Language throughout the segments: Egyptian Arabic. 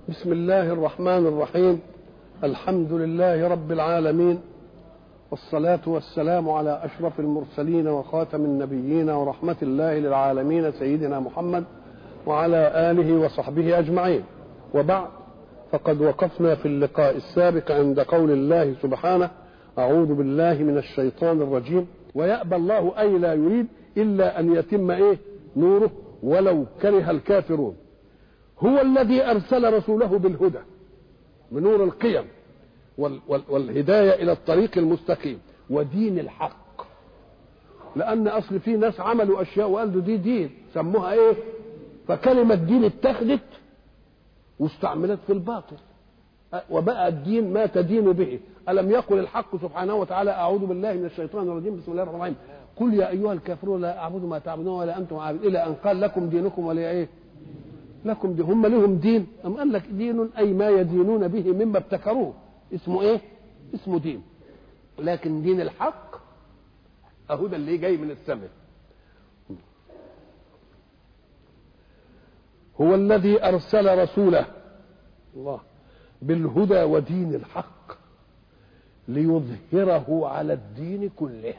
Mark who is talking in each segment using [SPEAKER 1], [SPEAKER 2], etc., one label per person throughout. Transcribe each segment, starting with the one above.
[SPEAKER 1] بسم الله الرحمن الرحيم الحمد لله رب العالمين والصلاة والسلام على أشرف المرسلين وخاتم النبيين ورحمة الله للعالمين سيدنا محمد وعلى آله وصحبه أجمعين وبعد فقد وقفنا في اللقاء السابق عند قول الله سبحانه أعوذ بالله من الشيطان الرجيم ويأبى الله أي لا يريد إلا أن يتم إيه نوره ولو كره الكافرون هو الذي أرسل رسوله بالهدى بنور القيم وال وال والهداية إلى الطريق المستقيم ودين الحق لأن أصل في ناس عملوا أشياء وقالوا دي دين سموها إيه فكلمة دين اتخذت واستعملت في الباطل وبقى الدين ما تدين به ألم يقل الحق سبحانه وتعالى أعوذ بالله من الشيطان الرجيم بسم الله الرحمن الرحيم قل يا أيها الكافرون لا أعبد ما تعبدون ولا أنتم عابدون إلى أن قال لكم دينكم ولا إيه لكم دي هم لهم دين أم قال لك دين أي ما يدينون به مما ابتكروه اسمه إيه اسمه دين لكن دين الحق أهو ده اللي جاي من السماء هو الذي أرسل رسوله الله بالهدى ودين الحق ليظهره على الدين كله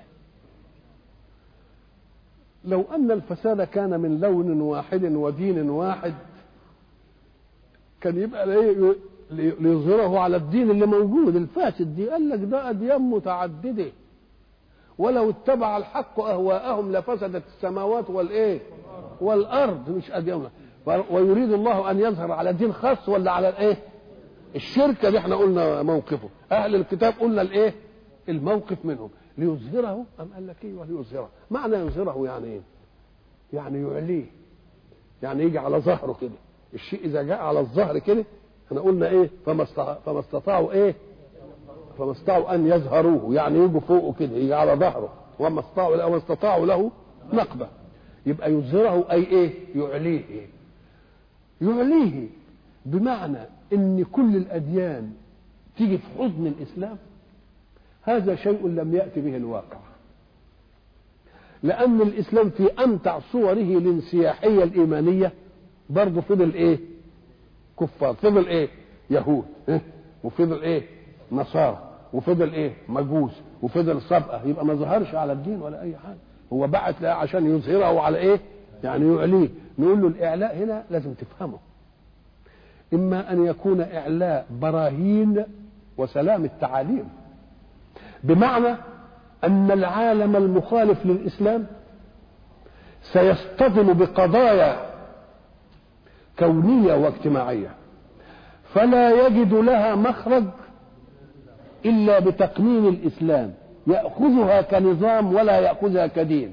[SPEAKER 1] لو أن الفساد كان من لون واحد ودين واحد كان يبقى ليظهره على الدين اللي موجود الفاسد دي قال لك ده أديان متعددة ولو اتبع الحق أهواءهم لفسدت السماوات والإيه والأرض مش أديان ويريد الله أن يظهر على دين خاص ولا على الإيه الشركة دي احنا قلنا موقفه أهل الكتاب قلنا الإيه الموقف منهم ليظهره أم قال لك ايوه ليظهره معنى يظهره يعني ايه يعني يعليه يعني يجي على ظهره كده الشيء اذا جاء على الظهر كده احنا قلنا ايه فما فما استطاعوا ايه فما استطاعوا ان يظهروه يعني يجوا فوقه كده يجي على ظهره وما استطاعوا وما استطاعوا له نقبه يبقى يظهره اي ايه يعليه إيه؟ يعليه بمعنى ان كل الاديان تيجي في حضن الاسلام هذا شيء لم يأتي به الواقع لأن الإسلام في أمتع صوره الانسياحية الإيمانية برضه فضل إيه كفار فضل إيه يهود إيه؟ وفضل إيه نصارى وفضل إيه مجوس وفضل سبقة يبقى ما ظهرش على الدين ولا أي حاجة هو بعت له عشان يظهره على إيه يعني يعليه نقول له الإعلاء هنا لازم تفهمه إما أن يكون إعلاء براهين وسلام التعاليم بمعنى أن العالم المخالف للإسلام سيصطدم بقضايا كونية واجتماعية فلا يجد لها مخرج إلا بتقنين الإسلام يأخذها كنظام ولا يأخذها كدين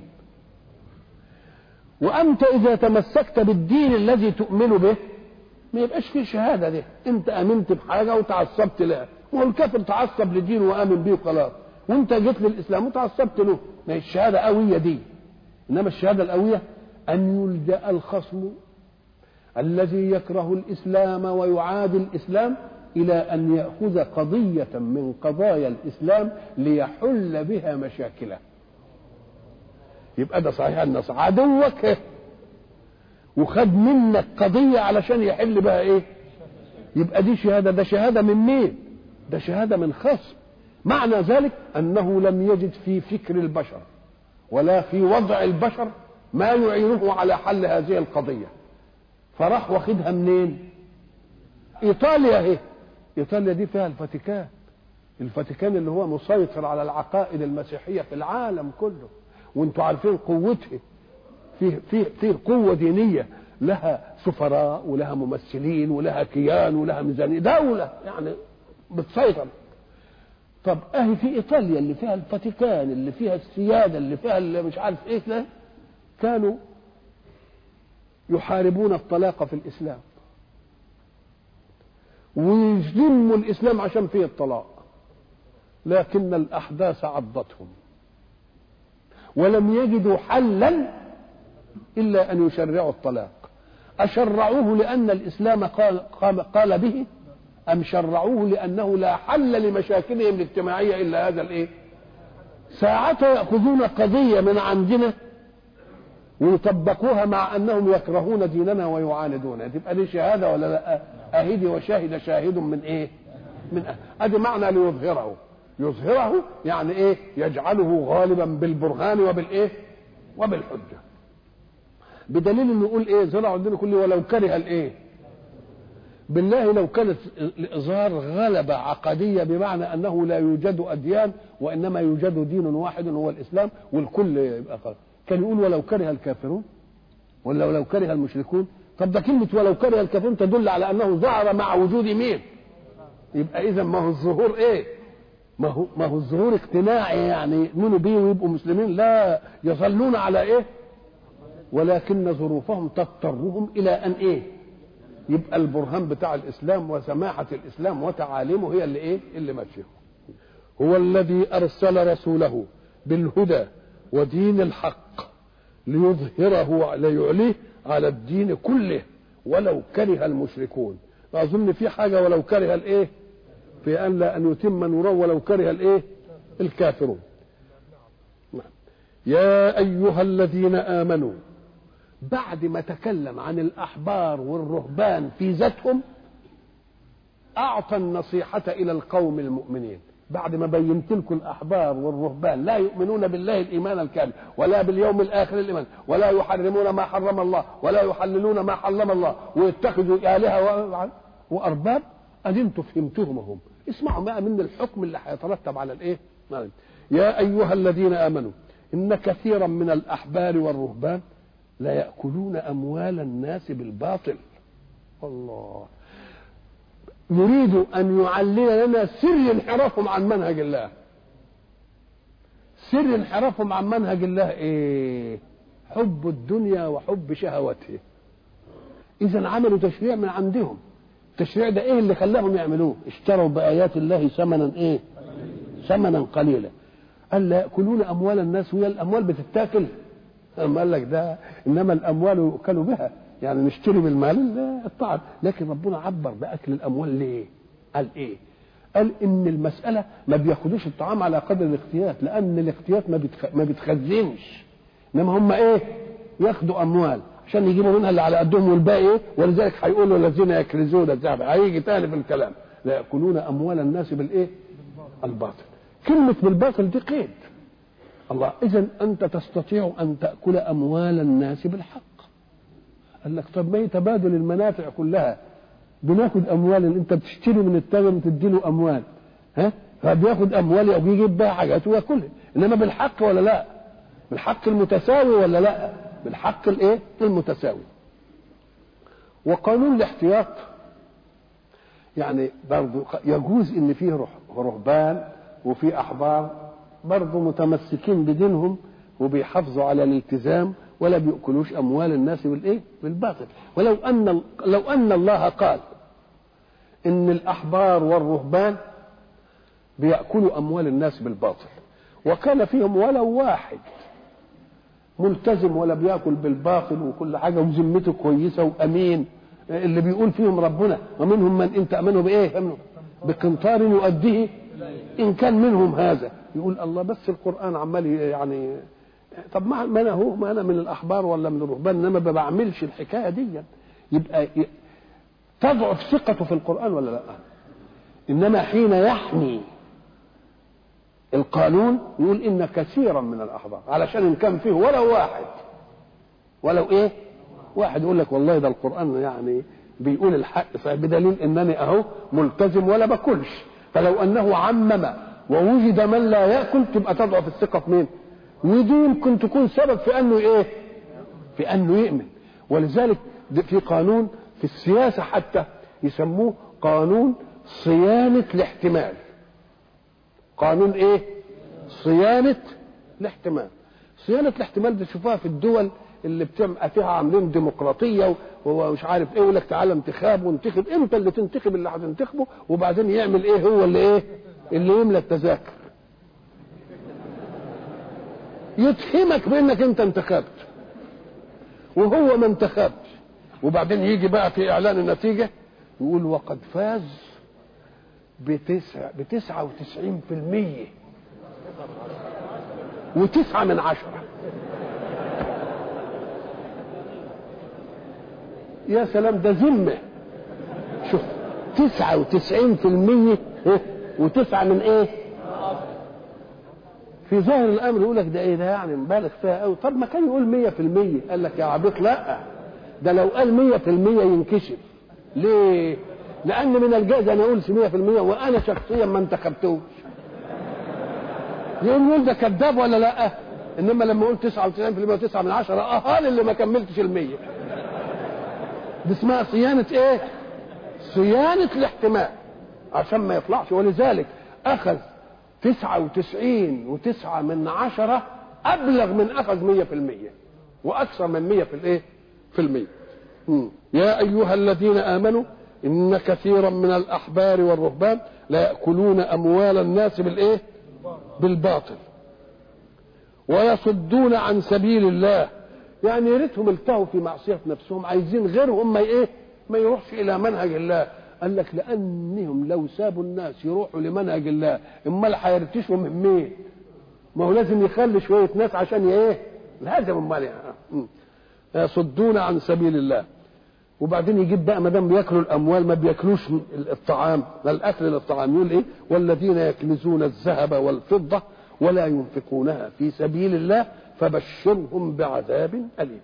[SPEAKER 1] وأنت إذا تمسكت بالدين الذي تؤمن به ما يبقاش فيه شهادة دي أنت آمنت بحاجة وتعصبت لها والكافر تعصب لدين وآمن به وخلاص وانت جيت للاسلام وتعصبت له ما هي الشهاده قويه دي انما الشهاده القويه ان يلجا الخصم الذي يكره الاسلام ويعادي الاسلام الى ان ياخذ قضيه من قضايا الاسلام ليحل بها مشاكله يبقى ده صحيح ان عدوك وخد منك قضيه علشان يحل بها ايه يبقى دي شهاده ده شهاده من مين ده شهاده من خصم معنى ذلك انه لم يجد في فكر البشر ولا في وضع البشر ما يعينه على حل هذه القضيه فراح واخدها منين ايطاليا اهي ايطاليا دي فيها الفاتيكان الفاتيكان اللي هو مسيطر على العقائد المسيحيه في العالم كله وانتم عارفين قوته في في في قوه دينيه لها سفراء ولها ممثلين ولها كيان ولها ميزانيه دوله يعني بتسيطر طب اهي في ايطاليا اللي فيها الفاتيكان اللي فيها السياده اللي فيها اللي مش عارف ايه ده كانوا يحاربون الطلاق في الاسلام ويذموا الاسلام عشان فيه الطلاق لكن الاحداث عضتهم ولم يجدوا حلا الا ان يشرعوا الطلاق اشرعوه لان الاسلام قال, قال به أم شرعوه لأنه لا حل لمشاكلهم الاجتماعية إلا هذا الإيه؟ ساعتها يأخذون قضية من عندنا ويطبقوها مع أنهم يكرهون ديننا ويعاندون تبقى دي شهادة ولا لا؟ اهدي وشهد شاهد من ايه من أهل. ادي معنى ليظهره يظهره يعني ايه يجعله غالبا بالبرهان وبالايه وبالحجه بدليل انه يقول ايه زرعوا الدين كله ولو كره الايه بالله لو كانت الإظهار غلبة عقدية بمعنى أنه لا يوجد أديان وإنما يوجد دين واحد هو الإسلام والكل يبقى خالص. كان يقول ولو كره الكافرون ولا ولو كره المشركون طب ده كلمة ولو كره الكافرون تدل على أنه ظهر مع وجود مين يبقى إذا ما هو الظهور إيه ما هو ما هو الظهور اقتناعي يعني يؤمنوا بيه ويبقوا مسلمين لا يظلون على إيه ولكن ظروفهم تضطرهم إلى أن إيه يبقى البرهان بتاع الاسلام وسماحه الاسلام وتعاليمه هي اللي ايه اللي ماشيه هو الذي ارسل رسوله بالهدى ودين الحق ليظهره ليعليه على الدين كله ولو كره المشركون اظن في حاجه ولو كره الايه في ان لا ان يتم نوره ولو كره الايه الكافرون يا ايها الذين امنوا بعد ما تكلم عن الأحبار والرهبان في ذاتهم أعطى النصيحة إلى القوم المؤمنين بعد ما بينت لكم الأحبار والرهبان لا يؤمنون بالله الإيمان الكامل ولا باليوم الآخر الإيمان ولا يحرمون ما حرم الله ولا يحللون ما حرم الله ويتخذوا آلهة وأرباب أنتم فهمتهم هم اسمعوا بقى من الحكم اللي هيترتب على الإيه يا أيها الذين آمنوا إن كثيرا من الأحبار والرهبان لا يأكلون أموال الناس بالباطل الله يريد أن يعلن لنا سر انحرافهم عن منهج الله سر انحرافهم عن منهج الله ايه حب الدنيا وحب شهوته اذا عملوا تشريع من عندهم التشريع ده ايه اللي خلاهم يعملوه اشتروا بايات الله ثمنا ايه ثمنا قليلا قال لا ياكلون اموال الناس وهي الاموال بتتاكل أما قال لك ده انما الاموال يؤكل بها يعني نشتري بالمال الطعام لكن ربنا عبر باكل الاموال ليه قال ايه قال ان المساله ما بياخدوش الطعام على قدر الاختيات لان الاختيات ما بتخ... ما بتخزنش انما هم ايه ياخدوا اموال عشان يجيبوا منها اللي على قدهم والباقي ايه ولذلك هيقولوا الذين يكرزون الذهب هيجي تاني في الكلام لا ياكلون اموال الناس بالايه الباطل كلمه بالباطل دي قيد الله اذا انت تستطيع ان تاكل اموال الناس بالحق قال لك طب ما هي تبادل المنافع كلها بناخد اموال اللي انت بتشتري من التاجر وتدي له اموال ها فبياخد اموال او بيجيب بها حاجات وياكلها انما بالحق ولا لا بالحق المتساوي ولا لا بالحق الايه المتساوي وقانون الاحتياط يعني برضه يجوز ان فيه رهبان وفي احبار برضه متمسكين بدينهم وبيحافظوا على الالتزام ولا بيأكلوش أموال الناس بالإيه؟ بالباطل ولو أن لو أن الله قال إن الأحبار والرهبان بيأكلوا أموال الناس بالباطل وكان فيهم ولو واحد ملتزم ولا بياكل بالباطل وكل حاجه وذمته كويسه وامين اللي بيقول فيهم ربنا ومنهم من ان تامنوا بايه؟ بقنطار يؤديه ان كان منهم هذا يقول الله بس القران عمال يعني طب ما ما انا هو ما انا من الاحبار ولا من الرهبان انما ما بعملش الحكايه دي يبقى تضعف ثقته في القران ولا لا انما حين يحمي القانون يقول ان كثيرا من الاحبار علشان ان كان فيه ولو واحد ولو ايه واحد يقول لك والله ده القران يعني بيقول الحق بدليل انني اهو ملتزم ولا باكلش فلو انه عمم ووجد من لا ياكل تبقى تضعف الثقه في مين؟ ودي يمكن تكون سبب في انه ايه؟ في انه يؤمن ولذلك في قانون في السياسه حتى يسموه قانون صيانه الاحتمال. قانون ايه؟ صيانه الاحتمال. صيانه الاحتمال دي تشوفوها في الدول اللي بتبقى فيها عاملين ديمقراطيه ومش عارف ايه يقول لك تعالى انتخاب وانتخب انت اللي تنتخب اللي هتنتخبه وبعدين يعمل ايه هو اللي ايه؟ اللي يملى التذاكر. يتهمك بانك انت انتخبت وهو ما انتخبش وبعدين يجي بقى في اعلان النتيجه يقول وقد فاز بتسعة بتسعة وتسعين في المية وتسعة من عشرة يا سلام ده ذمة شوف تسعة وتسعين في المية وتسعة من ايه في ظاهر الامر يقول لك ده ايه ده يعني مبالغ فيها قوي طب ما كان يقول مية في المية قال لك يا عبيط لا ده لو قال مية في المية ينكشف ليه لان من الجائز ان اقول مية في المية وانا شخصيا ما انتخبتوش يقول يقول ده كذاب ولا لا انما لما اقول 99% و9 من عشرة اهال اللي ما كملتش المية دي اسمها صيانة ايه صيانة الاحتمال عشان ما يطلعش ولذلك اخذ تسعة وتسعين وتسعة من عشرة ابلغ من اخذ مية في المية واكثر من مية في الايه في المية مم. يا ايها الذين امنوا ان كثيرا من الاحبار والرهبان لا ياكلون اموال الناس بالايه بالباطل ويصدون عن سبيل الله يعني يا ريتهم التهوا في معصيه نفسهم عايزين غيرهم ما ايه ما يروحش الى منهج الله قال لك لانهم لو سابوا الناس يروحوا لمنهج الله امال هيرتشوا من مين ما هو لازم يخلي شويه ناس عشان ايه لازم امال يعني. يصدون عن سبيل الله وبعدين يجيب بقى ما دام بياكلوا الاموال ما بياكلوش الطعام لا الاكل للطعام يقول ايه والذين يكنزون الذهب والفضه ولا ينفقونها في سبيل الله فبشرهم بعذاب اليم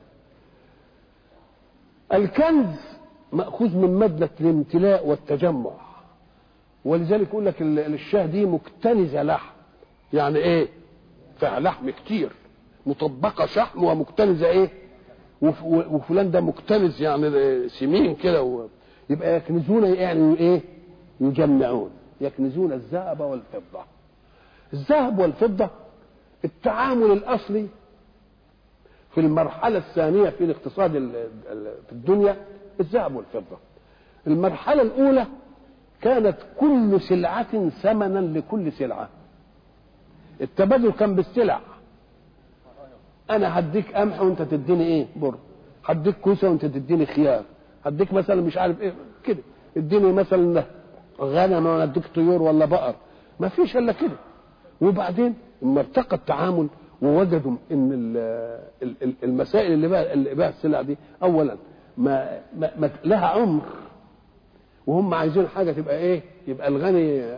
[SPEAKER 1] الكنز ماخوذ من ماده الامتلاء والتجمع ولذلك يقول لك الشاه دي مكتنزه لحم يعني ايه فيها لحم كتير مطبقه شحم ومكتنزه ايه وفلان ده مكتنز يعني سمين كده يبقى يكنزون يعني ايه يجمعون يكنزون الذهب والفضه الذهب والفضه التعامل الاصلي في المرحله الثانيه في الاقتصاد في الدنيا الذهب والفضه المرحله الاولى كانت كل سلعه ثمنا لكل سلعه التبادل كان بالسلع انا هديك قمح وانت تديني ايه بر هديك كوسه وانت تديني خيار هديك مثلا مش عارف ايه كده اديني مثلا غنم وانا اديك طيور ولا بقر ما فيش الا كده وبعدين لما ارتقى التعامل ووجدوا ان المسائل اللي بقى اللي بقى السلع دي اولا ما, ما, ما لها عمر وهم عايزين حاجه تبقى ايه يبقى الغني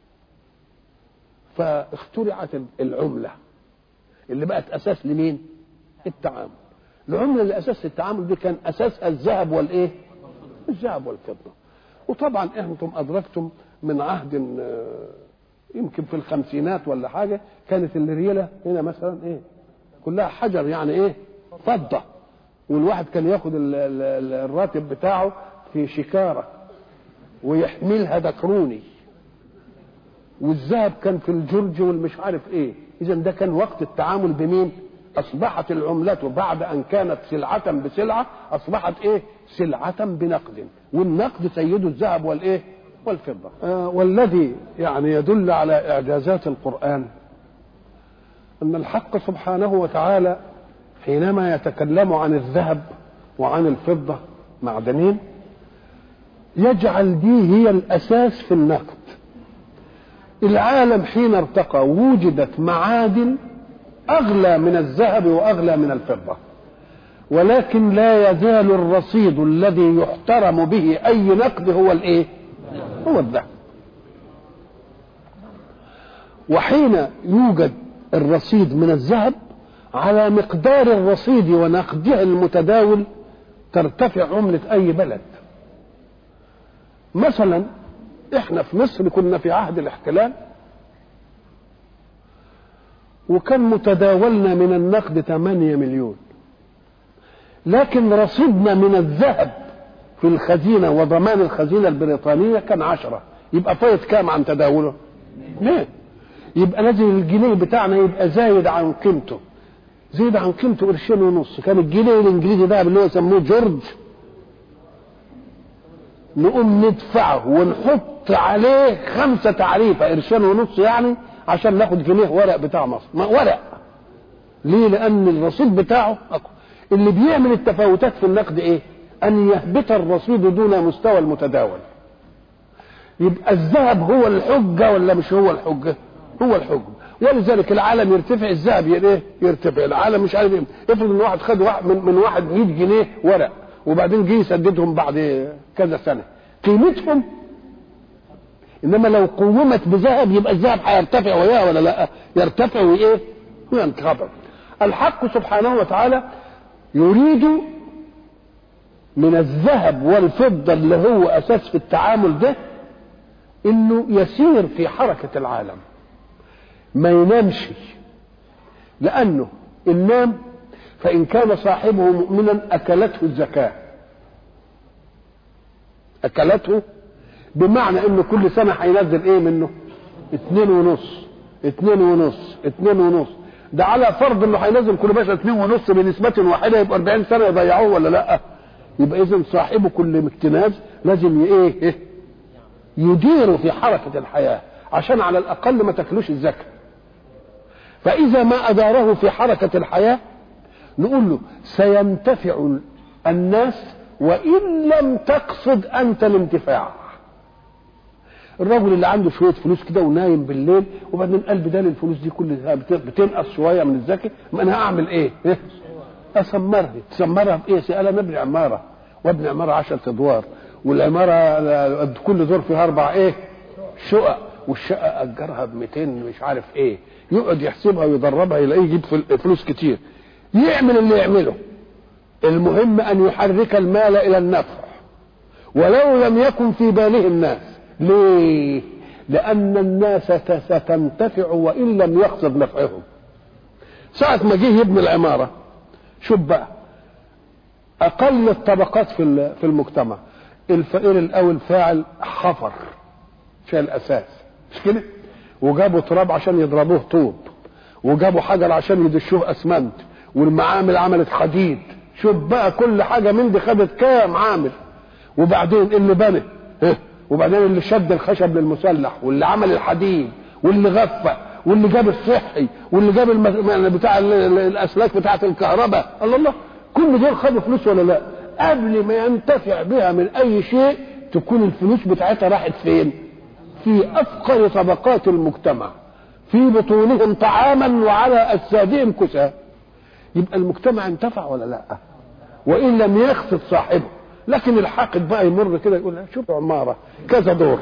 [SPEAKER 1] فاخترعت العمله اللي بقت اساس لمين التعامل العمله اللي اساس التعامل دي كان اساسها الذهب والايه الذهب والفضه وطبعا انتم ادركتم من عهد يمكن في الخمسينات ولا حاجه كانت الرياله هنا مثلا ايه كلها حجر يعني ايه فضه والواحد كان ياخد الراتب بتاعه في شكاره ويحملها دكروني والذهب كان في الجرج والمش عارف ايه اذا ده كان وقت التعامل بمين اصبحت العملة بعد ان كانت سلعة بسلعة اصبحت ايه سلعة بنقد والنقد سيده الذهب والايه والفضة آه والذي يعني يدل على اعجازات القرآن ان الحق سبحانه وتعالى حينما يتكلم عن الذهب وعن الفضة معدنين يجعل دي هي الاساس في النقد العالم حين ارتقى وجدت معادن اغلى من الذهب واغلى من الفضه ولكن لا يزال الرصيد الذي يحترم به اي نقد هو الايه هو الذهب وحين يوجد الرصيد من الذهب على مقدار الرصيد ونقده المتداول ترتفع عملة أي بلد مثلا احنا في مصر كنا في عهد الاحتلال وكان متداولنا من النقد 8 مليون لكن رصيدنا من الذهب في الخزينة وضمان الخزينة البريطانية كان عشرة يبقى فايت كام عن تداوله ليه يبقى لازم الجنيه بتاعنا يبقى زايد عن قيمته زايد عن قيمته قرشين ونص كان الجنيه الانجليزي ده اللي هو يسموه جورج نقوم ندفعه ونحط عليه خمسة تعريفة قرشين ونص يعني عشان ناخد جنيه ورق بتاع مصر ما ورق ليه لأن الرصيد بتاعه أقوى اللي بيعمل التفاوتات في النقد ايه أن يهبط الرصيد دون مستوى المتداول يبقى الذهب هو الحجة ولا مش هو الحجة هو الحجة ولذلك العالم يرتفع الذهب ايه يرتفع العالم مش عارف ايه افرض ان واحد خد واحد من, من واحد 100 جنيه ورق وبعدين جه يسددهم بعد كذا سنه قيمتهم انما لو قومت بذهب يبقى الذهب هيرتفع وياها ولا لا يرتفع وايه وينخفض الحق سبحانه وتعالى يريد من الذهب والفضة اللي هو أساس في التعامل ده إنه يسير في حركة العالم ما ينامش لأنه إن نام فإن كان صاحبه مؤمنا أكلته الزكاة أكلته بمعنى إنه كل سنة هينزل إيه منه؟ اتنين ونص اتنين ونص اتنين ونص ده على فرض إنه هينزل كل باشا اتنين ونص بنسبة واحدة يبقى 40 سنة يضيعوه ولا لأ؟ يبقى إذا صاحبه كل اكتناز لازم إيه؟ إيه؟ يدير في حركة الحياة عشان على الأقل ما تاكلوش الزكاة فإذا ما أداره في حركة الحياة نقول له سينتفع الناس وإن لم تقصد أنت الانتفاع الرجل اللي عنده شوية فلوس كده ونايم بالليل وبعدين قال بدال الفلوس دي كلها بتنقص شوية من الزكاة ما أنا هعمل إيه؟ إيه؟ أسمرها تسمرها في إيه؟ سأل أنا ابن عمارة وابن عمارة عشرة أدوار والعمارة كل دور فيها أربع إيه؟ شقق والشقة أجرها ب 200 مش عارف إيه يقعد يحسبها ويدربها يلاقيه يجيب فلوس كتير يعمل اللي يعمله المهم أن يحرك المال إلى النفع ولو لم يكن في باله الناس ليه؟ لأن الناس ستنتفع وإن لم يقصد نفعهم ساعة ما جه يبني العمارة شوف بقى أقل الطبقات في في المجتمع الفقير الأول فاعل حفر شال الأساس مش كده؟ وجابوا تراب عشان يضربوه طوب وجابوا حجر عشان يدشوه اسمنت والمعامل عملت حديد شوف بقى كل حاجه من دي خدت كام عامل وبعدين اللي بنى وبعدين اللي شد الخشب للمسلح واللي عمل الحديد واللي غفى واللي جاب الصحي واللي جاب الم... بتاع الاسلاك بتاعه الكهرباء الله الله كل دول خدوا فلوس ولا لا قبل ما ينتفع بها من اي شيء تكون الفلوس بتاعتها راحت فين في افقر طبقات المجتمع في بطونهم طعاما وعلى اجسادهم كسى يبقى المجتمع انتفع ولا لا وان لم يخفض صاحبه لكن الحاقد بقى يمر كده يقول شوف عماره كذا دور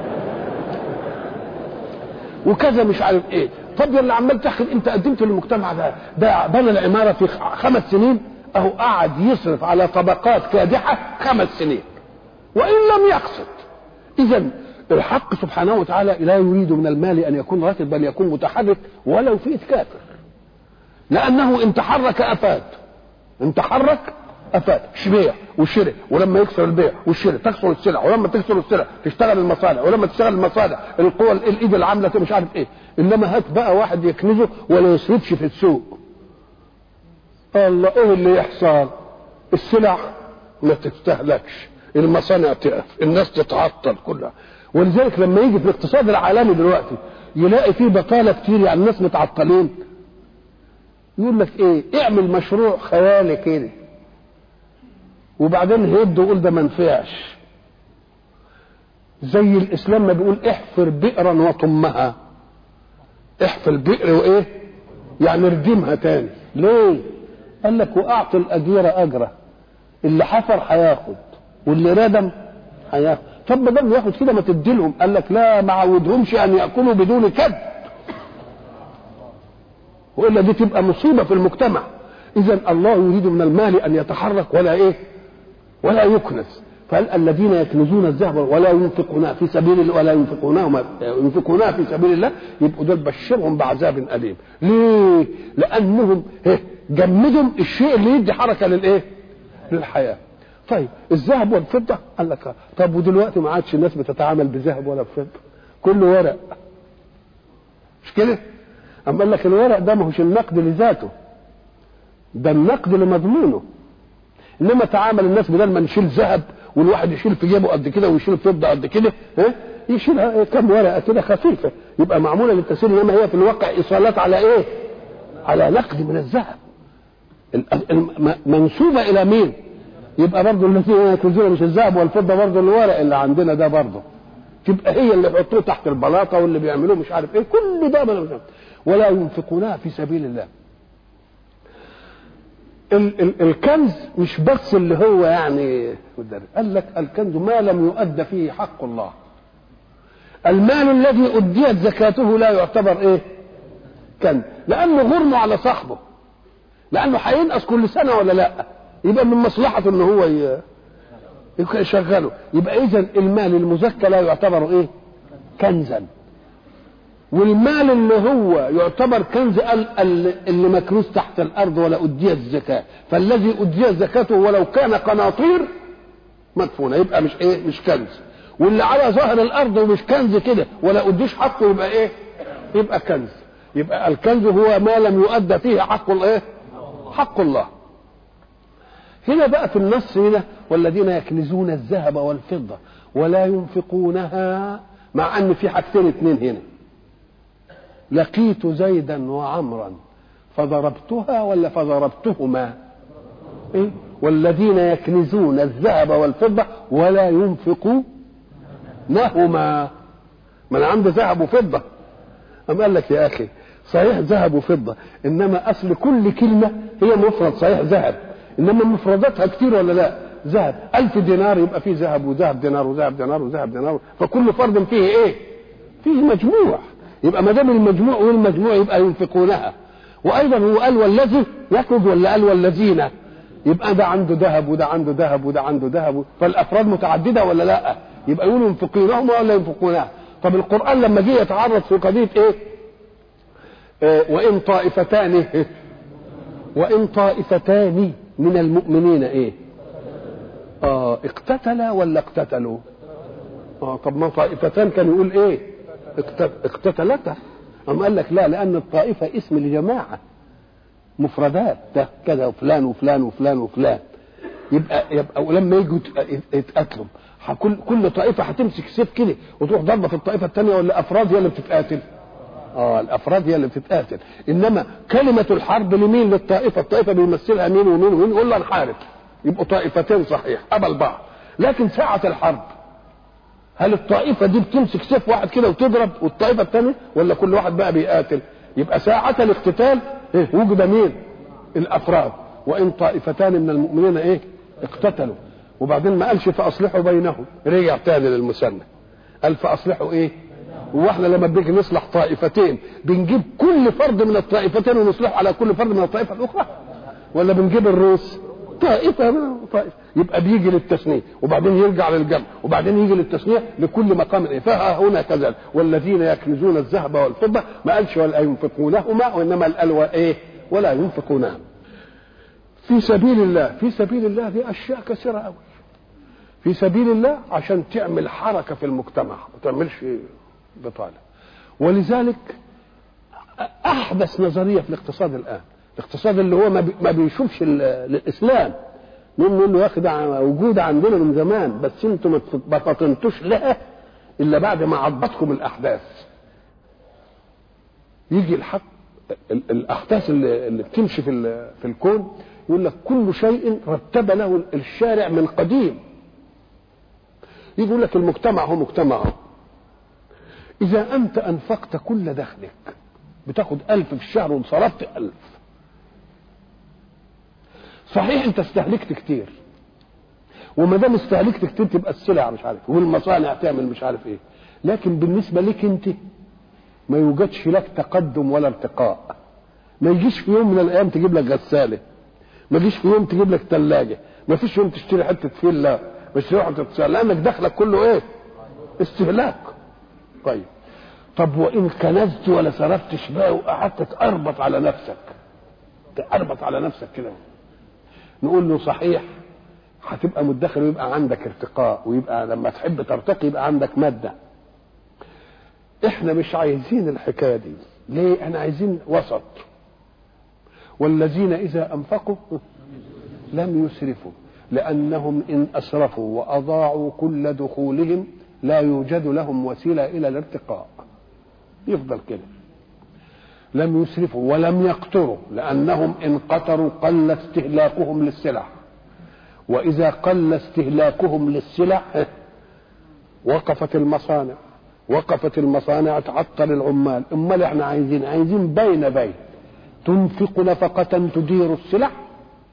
[SPEAKER 1] وكذا مش عارف ايه طب يا اللي عمال تحقد انت قدمت للمجتمع ده ده بنى العماره في خمس سنين اهو قعد يصرف على طبقات كادحه خمس سنين وان لم يقصد اذا الحق سبحانه وتعالى لا يريد من المال ان يكون راتب بل يكون متحرك ولو في كافر لانه ان تحرك افاد ان تحرك افاد بيع وشراء ولما يكسر البيع والشراء تكسر السلع ولما تكسر السلع تشتغل المصانع ولما تشتغل المصانع القوى الايد العامله مش عارف ايه انما هات بقى واحد يكنزه ولا يصرفش في السوق الله ايه اللي يحصل السلع ما تستهلكش المصانع تقف الناس تتعطل كلها ولذلك لما يجي في الاقتصاد العالمي دلوقتي يلاقي فيه بطاله كتير يعني الناس متعطلين يقول لك ايه اعمل مشروع خيالي كده وبعدين هيبدا يقول ده ما نفعش زي الاسلام ما بيقول احفر بئرا وطمها احفر بئر وايه يعني ردمها تاني ليه قال لك واعطي الاجير اجره اللي حفر هياخد واللي ردم هياخد طب ما دام ياخد كده ما تديلهم قال لك لا ما عودهمش ان ياكلوا بدون كد والا دي تبقى مصيبه في المجتمع اذا الله يريد من المال ان يتحرك ولا ايه ولا يكنس فقال الذين يكنزون الذهب ولا ينفقونها في سبيل الله ولا ينفقونها ينفقونها في سبيل الله يبقوا دول بشرهم بعذاب اليم ليه لانهم جمدهم الشيء اللي يدي حركه للايه للحياه طيب الذهب والفضه قال لك طب ودلوقتي ما عادش الناس بتتعامل بذهب ولا بفضه كله ورق مش كده اما قال لك الورق ده ما هوش النقد لذاته ده النقد لمضمونه انما تعامل الناس بدل ما نشيل ذهب والواحد يشيل في جيبه قد كده ويشيل فضه قد كده ها يشيلها كم ورقه كده خفيفه يبقى معموله للتسهيل انما هي في الواقع ايصالات على ايه؟ على نقد من الذهب منسوبه الى مين؟ يبقى برضه الذين يكنزون مش الذهب والفضه برضه الورق اللي عندنا ده برضه تبقى هي اللي يحطوه تحت البلاطه واللي بيعملوه مش عارف ايه كل ده ولا ينفقونها في سبيل الله ال ال الكنز مش بس اللي هو يعني قال لك الكنز ما لم يؤد فيه حق الله المال الذي أديت زكاته لا يعتبر ايه كنز لأنه غرم على صاحبه لأنه هينقص كل سنة ولا لا يبقى من مصلحته ان هو يشغله يبقى اذا المال المزكى لا يعتبر ايه كنزا والمال اللي هو يعتبر كنز اللي مكنوز تحت الارض ولا اديت الزكاه فالذي اديت زكاته ولو كان قناطير مدفونه يبقى مش ايه مش كنز واللي على ظهر الارض ومش كنز كده ولا اديش حقه يبقى ايه يبقى كنز يبقى الكنز هو ما لم يؤدى فيه حق الايه حق الله هنا بقى في النص هنا والذين يكنزون الذهب والفضة ولا ينفقونها مع ان في حاجتين اتنين هنا لقيت زيدا وعمرا فضربتها ولا فضربتهما إيه؟ والذين يكنزون الذهب والفضة ولا ينفقونهما من عنده ذهب وفضة أم قال لك يا أخي صحيح ذهب وفضة إنما أصل كل كلمة هي مفرد صحيح ذهب إنما مفرداتها كتير ولا لا ذهب ألف دينار يبقى فيه ذهب وذهب دينار وذهب دينار وذهب دينار فكل فرد فيه إيه فيه مجموع يبقى ما دام المجموع والمجموع يبقى ينفقونها وايضا هو قال والذي يكنز ولا قال والذين يبقى ده عنده ذهب وده عنده ذهب وده عنده ذهب فالافراد متعدده ولا لا يبقى يقولوا ينفقونهما ولا ينفقونها طب القران لما جه يتعرض في قضيه ايه آه وان طائفتان وان طائفتان من المؤمنين ايه اه اقتتلا ولا اقتتلوا اه طب ما طائفتان كان يقول ايه اقتتلتا أم قال لك لا لأن الطائفة اسم لجماعة مفردات ده كذا وفلان وفلان وفلان وفلان يبقى يبقى ولما يجوا يتقاتلوا كل كل طائفة هتمسك سيف كده وتروح ضربة في الطائفة الثانية ولا أفراد هي اللي بتتقاتل؟ اه الأفراد هي اللي بتتقاتل إنما كلمة الحرب لمين للطائفة الطائفة بيمثلها مين ومين ومين يقول له نحارب يبقوا طائفتين صحيح قبل بعض لكن ساعة الحرب هل الطائفة دي بتمسك سيف واحد كده وتضرب والطائفة الثانية ولا كل واحد بقى بيقاتل يبقى ساعة الاقتتال إيه وجد مين الأفراد وإن طائفتان من المؤمنين إيه اقتتلوا وبعدين ما قالش فأصلحوا بينهم رجع تاني للمثنى قال فأصلحوا إيه واحنا لما بنيجي نصلح طائفتين بنجيب كل فرد من الطائفتين ونصلحه على كل فرد من الطائفة الأخرى ولا بنجيب الروس طائفة طائفة يبقى بيجي للتثنية وبعدين يرجع للجمع وبعدين يجي للتثنية لكل مقام إيه فها هنا كذلك والذين يكنزون الذهب والفضة ما قالش ولا ينفقونهما وإنما قال إيه ولا ينفقونها في سبيل الله في سبيل الله دي أشياء كثيرة أوي في سبيل الله عشان تعمل حركة في المجتمع ما تعملش بطالة ولذلك أحدث نظرية في الاقتصاد الآن الاقتصاد اللي هو ما بيشوفش الاسلام نقول له يا اخي ده وجود عندنا من زمان بس انتم ما فطنتوش لها الا بعد ما عضتكم الاحداث يجي الحق الاحداث اللي, اللي بتمشي في في الكون يقول لك كل شيء رتب له الشارع من قديم يجي يقول لك المجتمع هو مجتمع اذا انت انفقت كل دخلك بتاخد ألف في الشهر وصرفت ألف صحيح انت استهلكت كتير وما دام استهلكت كتير تبقى السلع مش عارف والمصانع تعمل مش عارف ايه لكن بالنسبه لك انت ما يوجدش لك تقدم ولا ارتقاء ما يجيش في يوم من الايام تجيب لك غساله ما يجيش في يوم تجيب لك ثلاجه ما فيش يوم تشتري حته فيلا مش تروح تتسال لانك دخلك كله ايه استهلاك طيب طب وان كنزت ولا صرفتش بقى وقعدت تأربط على نفسك تأربط على نفسك كده نقول له صحيح هتبقى مدخر ويبقى عندك ارتقاء ويبقى لما تحب ترتقي يبقى عندك ماده احنا مش عايزين الحكايه دي ليه احنا عايزين وسط والذين اذا انفقوا لم يسرفوا لانهم ان اسرفوا واضاعوا كل دخولهم لا يوجد لهم وسيله الى الارتقاء يفضل كده لم يسرفوا ولم يقتروا لأنهم إن قتروا قل استهلاكهم للسلع وإذا قل استهلاكهم للسلع وقفت المصانع وقفت المصانع تعطل العمال امال احنا عايزين عايزين بين بين تنفق نفقة تدير السلع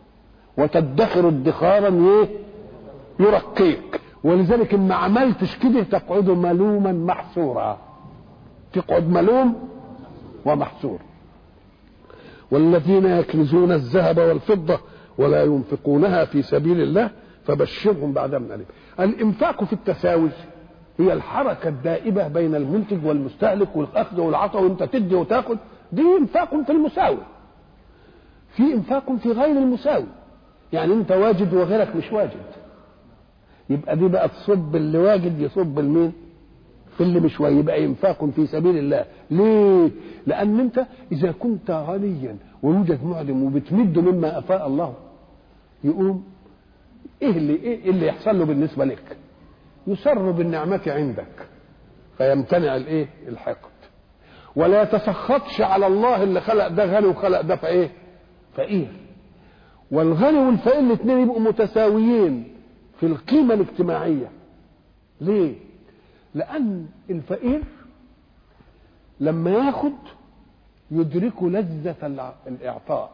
[SPEAKER 1] وتدخر ادخارا ايه يرقيك ولذلك ان ما عملتش كده تقعد ملوما محسورا تقعد ملوم ومحسور والذين يكنزون الذهب والفضة ولا ينفقونها في سبيل الله فبشرهم بعذاب أليم الإنفاق في التساوي هي الحركة الدائبة بين المنتج والمستهلك والأخذ والعطاء وأنت تدي وتاخذ دي إنفاق في المساوي في إنفاق في غير المساوي يعني أنت واجد وغيرك مش واجد يبقى دي بقى تصب اللي واجد يصب المين في اللي مش واجد يبقى انفاق في سبيل الله ليه لان انت اذا كنت غنيا ويوجد معلم وبتمد مما افاء الله يقوم ايه اللي ايه اللي يحصل له بالنسبه لك يسر بالنعمه عندك فيمتنع الايه الحقد ولا يتسخطش على الله اللي خلق ده غني وخلق ده فايه فقير والغني والفقير الاثنين يبقوا متساويين في القيمه الاجتماعيه ليه لان الفقير لما ياخد يدرك لذة الإعطاء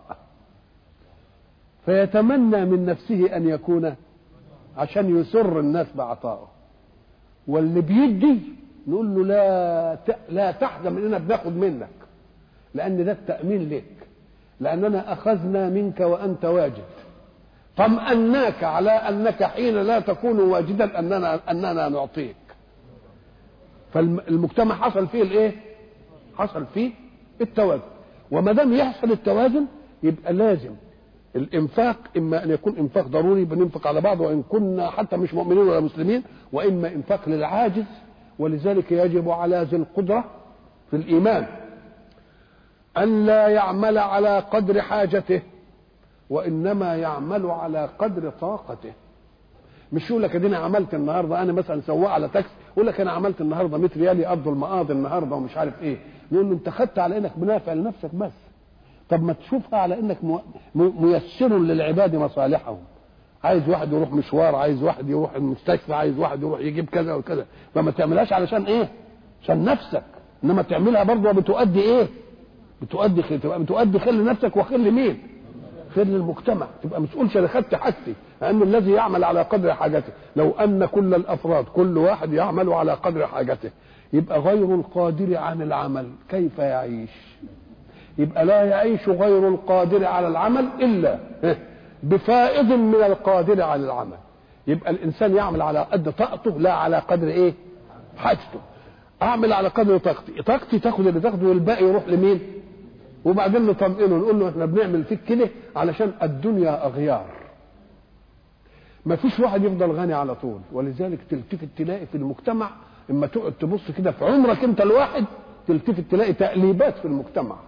[SPEAKER 1] فيتمنى من نفسه أن يكون عشان يسر الناس بعطائه واللي بيدي نقول له لا لا تحزن اننا بناخد منك لان ده التامين لك لاننا اخذنا منك وانت واجد طمأناك على انك حين لا تكون واجدا اننا اننا نعطيك فالمجتمع حصل فيه الايه؟ حصل فيه التوازن وما دام يحصل التوازن يبقى لازم الانفاق اما ان يكون انفاق ضروري بننفق على بعض وان كنا حتى مش مؤمنين ولا مسلمين واما انفاق للعاجز ولذلك يجب على ذي القدره في الايمان ان لا يعمل على قدر حاجته وانما يعمل على قدر طاقته مش يقول لك اديني عملت النهارده انا مثلا سواق على تاكسي يقول لك انا عملت النهارده 100 ريال يقضوا المقاضي النهارده ومش عارف ايه نقول له انت خدت على انك منافع لنفسك بس طب ما تشوفها على انك ميسر للعباد مصالحهم عايز واحد يروح مشوار عايز واحد يروح المستشفى عايز واحد يروح يجيب كذا وكذا فما تعملهاش علشان ايه عشان نفسك انما تعملها برضه بتؤدي ايه بتؤدي خير تبقى بتؤدي خير لنفسك وخير لمين خير للمجتمع تبقى ما تقولش انا خدت حاجتي لان الذي يعمل على قدر حاجته لو ان كل الافراد كل واحد يعمل على قدر حاجته يبقى غير القادر عن العمل كيف يعيش يبقى لا يعيش غير القادر على العمل الا بفائض من القادر على العمل يبقى الانسان يعمل على قد طاقته لا على قدر ايه حاجته اعمل على قدر طاقتي طاقتي تاخد اللي تاخده والباقي يروح لمين وبعدين نطمئنه نقول له احنا بنعمل فيك كده علشان الدنيا اغيار ما فيش واحد يفضل غني على طول ولذلك تلتفت تلاقي في المجتمع اما تقعد تبص كده في عمرك انت الواحد تلتفت تلاقي تقليبات في المجتمع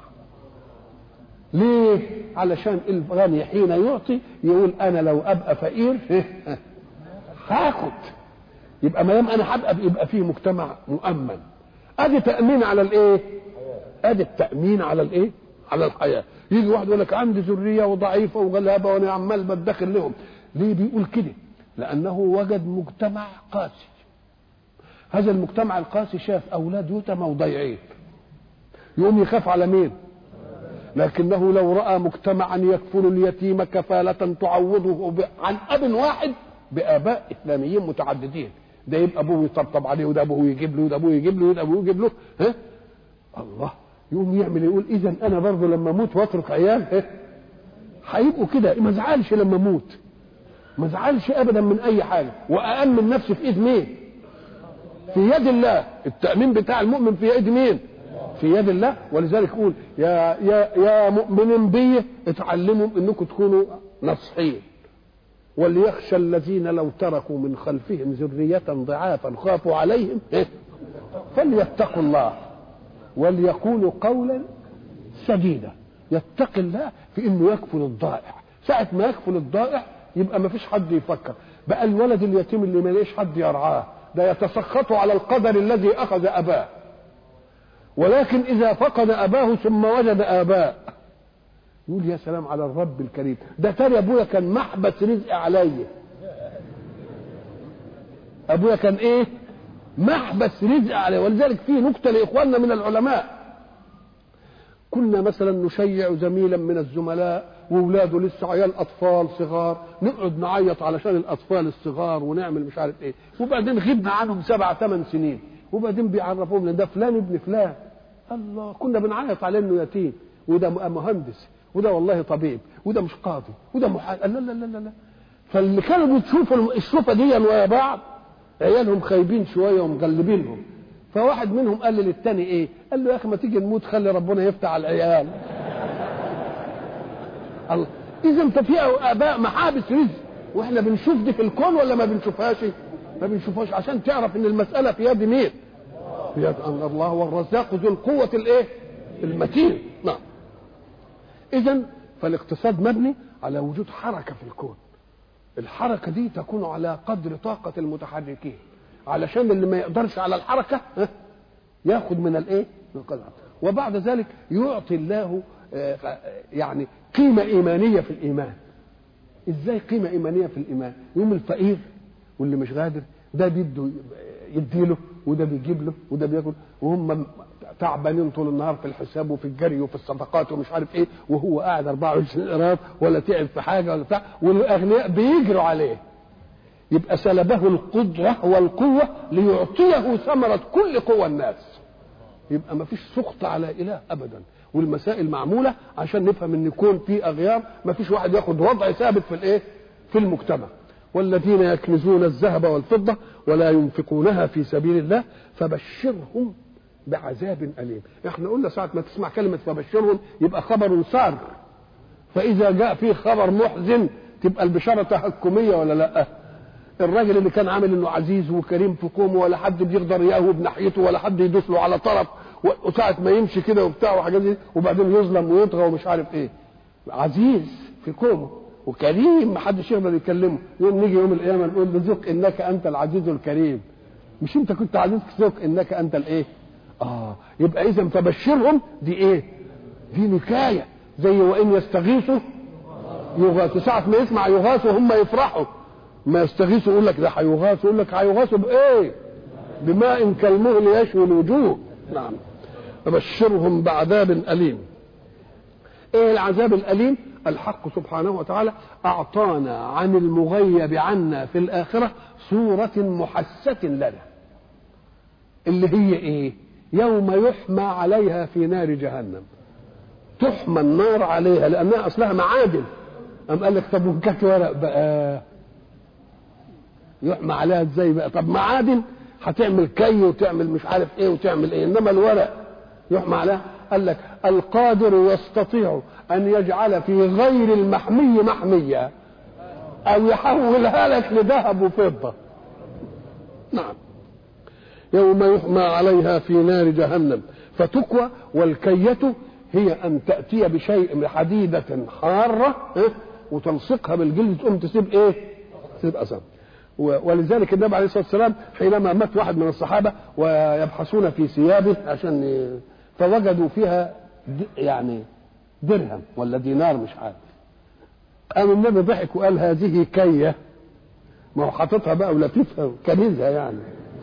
[SPEAKER 1] ليه علشان الغني حين يعطي يقول انا لو ابقى فقير هاخد يبقى ما دام انا هبقى يبقى فيه مجتمع مؤمن ادي تامين على الايه ادي التامين على الايه على الحياه يجي واحد يقول لك عندي ذريه وضعيفه وغلابه وانا عمال بدخل لهم ليه بيقول كده لانه وجد مجتمع قاسي هذا المجتمع القاسي شاف اولاد يتامى وضيعين يقوم يخاف على مين لكنه لو راى مجتمعا يكفل اليتيم كفاله تعوضه عن اب واحد باباء اسلاميين متعددين ده يبقى ابوه يطبطب عليه وده ابوه يجيب له وده ابوه يجيب له وده ابوه يجيب له ها الله يقوم يعمل يقول اذا انا برضه لما اموت واترك عيال ها هيبقوا كده ما ازعلش لما اموت ما ازعلش ابدا من اي حاجه وامن نفسي في ايد مين في يد الله التامين بتاع المؤمن في يد مين في يد الله ولذلك يقول يا يا يا مؤمنين بي اتعلموا انكم تكونوا نصحين وليخشى الذين لو تركوا من خلفهم ذرية ضعافا خافوا عليهم فليتقوا الله وليقولوا قولا سديدا يتقي الله في انه يكفل الضائع ساعة ما يكفل الضائع يبقى ما فيش حد يفكر بقى الولد اليتيم اللي ما ليش حد يرعاه ده يتسخط على القدر الذي اخذ اباه ولكن اذا فقد اباه ثم وجد اباء يقول يا سلام على الرب الكريم ده ترى ابويا كان محبس رزق عليا ابويا كان ايه محبس رزق عليه ولذلك في نكته لاخواننا من العلماء كنا مثلا نشيع زميلا من الزملاء واولاده لسه عيال اطفال صغار نقعد نعيط علشان الاطفال الصغار ونعمل مش عارف ايه وبعدين غبنا عنهم سبع ثمان سنين وبعدين بيعرفوهم ده فلان ابن فلان الله كنا بنعيط عليه انه يتيم وده مهندس وده والله طبيب وده مش قاضي وده محامي لا لا لا لا لا فاللي كانوا بتشوفوا الشوفه دي ويا بعض عيالهم خايبين شويه ومغلبينهم فواحد منهم قال للتاني ايه؟ قال له يا اخي ما تيجي نموت خلي ربنا يفتح على العيال. الله اذا ففي اباء محابس رزق واحنا بنشوف دي في الكون ولا ما بنشوفهاش؟ ما بنشوفهاش عشان تعرف ان المساله في يد مين؟ في يد ان الله هو الرزاق ذو القوه الايه؟ المتين نعم. اذا فالاقتصاد مبني على وجود حركه في الكون. الحركه دي تكون على قدر طاقه المتحركين. علشان اللي ما يقدرش على الحركه ياخد من الايه؟ من القدر وبعد ذلك يعطي الله يعني قيمه ايمانيه في الايمان. ازاي قيمه ايمانيه في الايمان؟ يوم الفقير واللي مش قادر ده بيده يديله وده بيجيب له وده بياكل وهم تعبانين طول النهار في الحساب وفي الجري وفي الصدقات ومش عارف ايه وهو قاعد 24 قراط ولا تعب في حاجه ولا بتاع والاغنياء بيجروا عليه يبقى سلبه القدرة والقوة ليعطيه ثمرة كل قوى الناس يبقى ما فيش سخط على إله أبدا والمسائل معمولة عشان نفهم ان يكون في أغيار ما فيش واحد ياخد وضع ثابت في الإيه في المجتمع والذين يكنزون الذهب والفضة ولا ينفقونها في سبيل الله فبشرهم بعذاب أليم احنا قلنا ساعة ما تسمع كلمة فبشرهم يبقى خبر سار فإذا جاء فيه خبر محزن تبقى البشارة تحكمية ولا لأ الراجل اللي كان عامل انه عزيز وكريم في قومه ولا حد بيقدر يقهوه بناحيته ولا حد يدوس له على طرف وساعة ما يمشي كده وبتاع وحاجات دي وبعدين يظلم ويطغى ومش عارف ايه عزيز في قومه وكريم ما حدش يقدر يكلمه يوم نيجي يوم القيامه نقول له ذق انك انت العزيز الكريم مش انت كنت عزيز ذق انك انت الايه اه يبقى اذا فبشرهم دي ايه دي نكايه زي وان يستغيثوا يغاثوا ساعة ما يسمع يغاثوا هم يفرحوا ما يستغيثوا يقول لك ده هيغاثوا يقول لك هيغاثوا بايه؟ بماء كالمهل يشوي الوجوه نعم فبشرهم بعذاب أليم ايه العذاب الأليم الحق سبحانه وتعالى أعطانا عن المغيب عنا في الآخرة صورة محسة لنا اللي هي ايه يوم يحمى عليها في نار جهنم تحمى النار عليها لأنها أصلها معادن أم قال لك طب وكاك ورق بقى يحمى عليها ازاي بقى طب معادن هتعمل كي وتعمل مش عارف ايه وتعمل ايه انما الورق يحمى عليها قال لك القادر يستطيع ان يجعل في غير المحمي محمية او يحولها لك لذهب وفضة نعم يوم يحمى عليها في نار جهنم فتكوى والكية هي ان تأتي بشيء حديدة حارة وتلصقها بالجلد تقوم تسيب ايه تسيب اثر ولذلك النبي عليه الصلاه والسلام حينما مات واحد من الصحابه ويبحثون في ثيابه عشان ي... فوجدوا فيها د... يعني درهم ولا دينار مش عارف قام النبي ضحك وقال هذه كيه ما هو حاططها بقى ولفيفها كنيزها يعني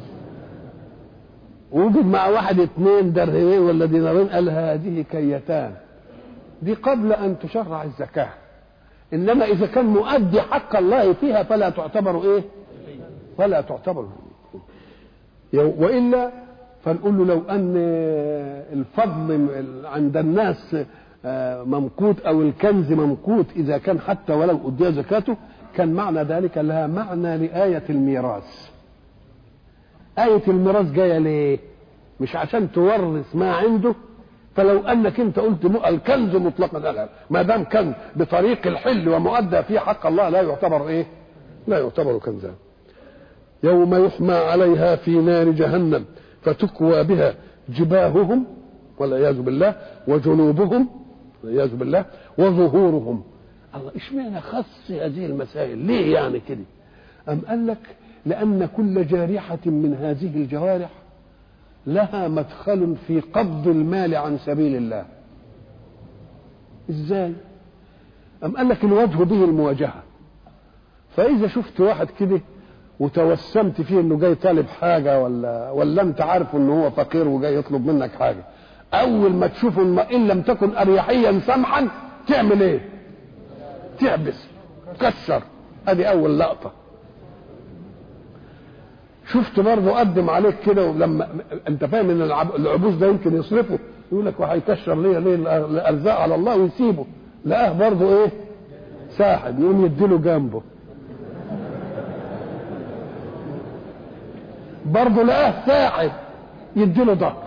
[SPEAKER 1] ووجد مع واحد اثنين درهمين ولا دينارين قال هذه كيتان دي قبل ان تشرع الزكاه انما اذا كان مؤدي حق الله فيها فلا تعتبر ايه فلا تعتبر والا فنقول له لو ان الفضل عند الناس ممقوت او الكنز ممقوت اذا كان حتى ولو ادي زكاته كان معنى ذلك لها معنى لآية الميراث آية الميراث جاية ليه؟ مش عشان تورث ما عنده فلو انك انت قلت الكنز مطلقا لا ما دام كان بطريق الحل ومؤدى فيه حق الله لا يعتبر ايه؟ لا يعتبر كنزا. يوم يحمى عليها في نار جهنم فتكوى بها جباههم والعياذ بالله وجنوبهم والعياذ بالله وظهورهم. الله اشمعنى خص هذه المسائل؟ ليه يعني كده؟ أم قال لك لأن كل جارحة من هذه الجوارح لها مدخل في قبض المال عن سبيل الله ازاي ام قال لك الوجه به المواجهه فاذا شفت واحد كده وتوسمت فيه انه جاي طالب حاجه ولا ولا انت عارف ان هو فقير وجاي يطلب منك حاجه اول ما تشوفه ان لم تكن اريحيا سمحا تعمل ايه تعبس كسر ادي اول لقطه شفت برضه قدم عليك كده ولما انت فاهم ان العب- العبوس ده يمكن يصرفه يقول لك وهيكشر ليه ليه الارزاق على الله ويسيبه لقاه برضه ايه ساحب يقوم يديله جنبه برضه لقاه ساحب يديله ظهر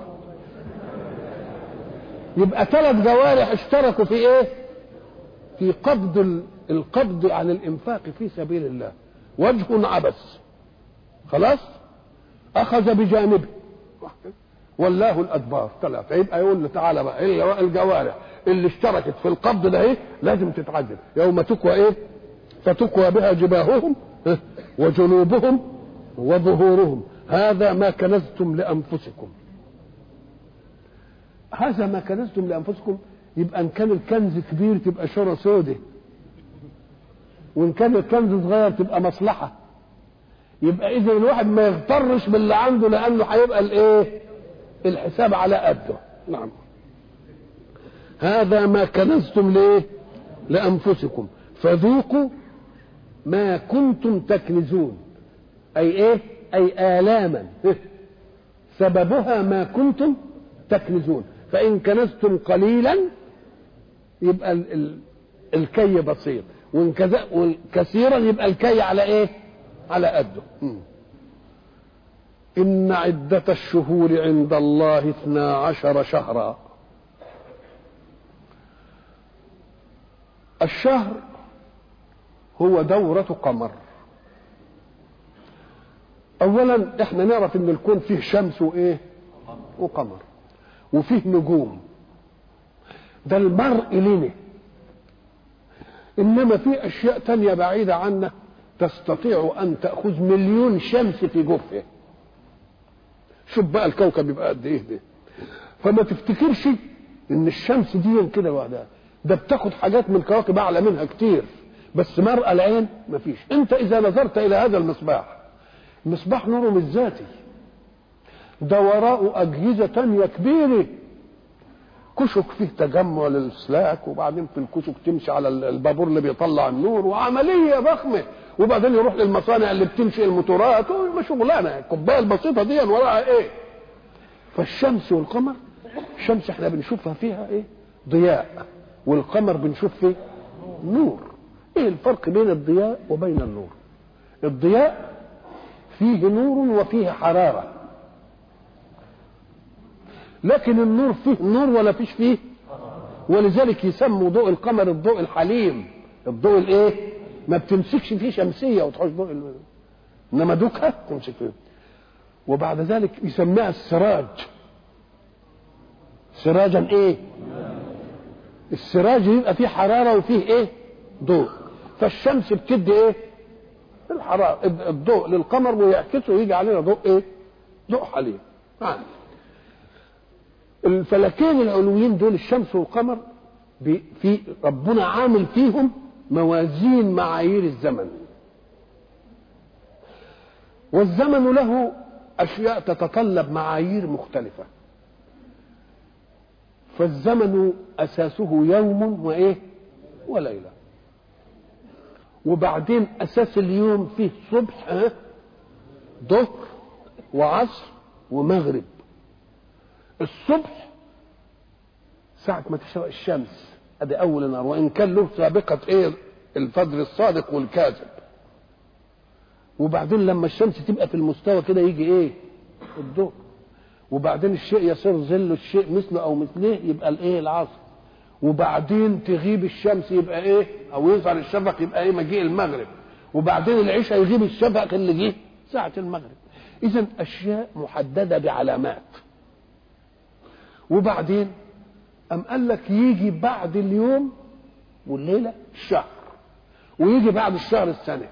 [SPEAKER 1] يبقى ثلاث جوارح اشتركوا في ايه في قبض ال- القبض عن الانفاق في سبيل الله وجه عبس خلاص اخذ بجانبه ولاه الادبار ثلاثه يبقى يقول له تعالى بقى إيه الجوارح اللي اشتركت في القبض ده ايه لازم تتعذب يوم تكوى ايه فتكوى بها جباههم ها، وجنوبهم وظهورهم هذا ما كنزتم لانفسكم هذا ما كنزتم لانفسكم يبقى ان كان الكنز كبير تبقى شره سودة وان كان الكنز صغير تبقى مصلحه يبقى اذا الواحد ما يغترش باللي عنده لانه هيبقى الايه الحساب على قده نعم هذا ما كنزتم ليه لانفسكم فذوقوا ما كنتم تكنزون اي ايه اي الاما سببها ما كنتم تكنزون فان كنزتم قليلا يبقى ال ال الكي بسيط وان كذا وإن كثيرا يبقى الكي على ايه على قده مم. إن عدة الشهور عند الله اثنا عشر شهرا الشهر هو دورة قمر أولا احنا نعرف إن الكون فيه شمس وإيه وقمر وفيه نجوم ده المرء لنا إنما في أشياء تانية بعيدة عنا تستطيع أن تأخذ مليون شمس في جفه شوف بقى الكوكب يبقى قد ايه ده فما تفتكرش ان الشمس دي كده لوحدها ده بتاخد حاجات من كواكب اعلى منها كتير بس مرأى العين مفيش انت اذا نظرت الى هذا المصباح المصباح نوره مش ذاتي ده وراءه اجهزه تانية كبيره كشك فيه تجمع للسلاك وبعدين في الكشك تمشي على البابور اللي بيطلع النور وعمليه ضخمه وبعدين يروح للمصانع اللي بتنشئ الموتورات شغلانه الكوبايه البسيطه دي وراها ايه فالشمس والقمر الشمس احنا بنشوفها فيها ايه ضياء والقمر بنشوف فيه نور ايه الفرق بين الضياء وبين النور الضياء فيه نور وفيه حراره لكن النور فيه نور ولا فيش فيه ولذلك يسموا ضوء القمر الضوء الحليم الضوء الايه ما بتمسكش فيه شمسيه وتحوش ضوء ال... انما دوكها تمسك فيه وبعد ذلك يسميها السراج سراجا ايه السراج يبقى فيه حراره وفيه ايه ضوء فالشمس بتدي ايه الحراره الضوء للقمر ويعكسه ويجي علينا ضوء ايه ضوء حليم يعني الفلكين العلويين دول الشمس والقمر في ربنا عامل فيهم موازين معايير الزمن والزمن له اشياء تتطلب معايير مختلفه فالزمن اساسه يوم وايه وليله وبعدين اساس اليوم فيه صبح ها ظهر وعصر ومغرب الصبح ساعة ما تشرق الشمس ادي اول نهار وان كان له سابقة ايه الفجر الصادق والكاذب وبعدين لما الشمس تبقى في المستوى كده يجي ايه الضوء وبعدين الشيء يصير ظل الشيء مثله او مثليه يبقى الايه العصر وبعدين تغيب الشمس يبقى ايه او يظهر الشفق يبقى ايه مجيء المغرب وبعدين العشاء يغيب الشفق اللي جه ساعة المغرب اذا اشياء محددة بعلامات وبعدين أم قال لك يجي بعد اليوم والليلة الشهر ويجي بعد الشهر السنة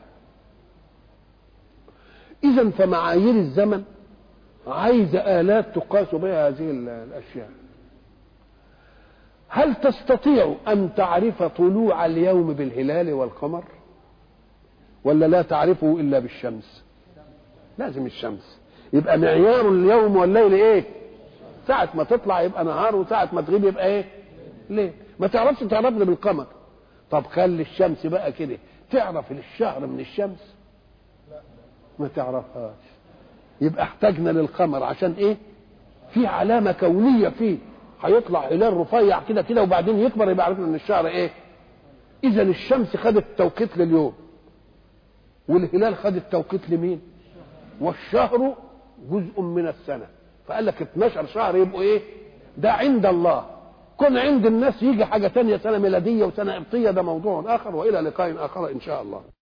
[SPEAKER 1] إذا فمعايير الزمن عايزة آلات تقاس بها هذه الأشياء هل تستطيع أن تعرف طلوع اليوم بالهلال والقمر ولا لا تعرفه إلا بالشمس لازم الشمس يبقى معيار اليوم والليل إيه ساعة ما تطلع يبقى نهار وساعة ما تغيب يبقى ايه؟ ليه؟ ما تعرفش تعرفنا بالقمر طب خلي الشمس بقى كده تعرف الشهر من الشمس ما تعرفهاش يبقى احتاجنا للقمر عشان ايه في علامه كونيه فيه هيطلع هلال رفيع كده كده وبعدين يكبر يبقى عرفنا ان الشهر ايه اذا الشمس خدت توقيت لليوم والهلال خد التوقيت لمين والشهر جزء من السنه فقال لك 12 شهر يبقوا ايه ده عند الله كن عند الناس يجي حاجه تانية سنه ميلاديه وسنه قبطيه ده موضوع اخر والى لقاء اخر ان شاء الله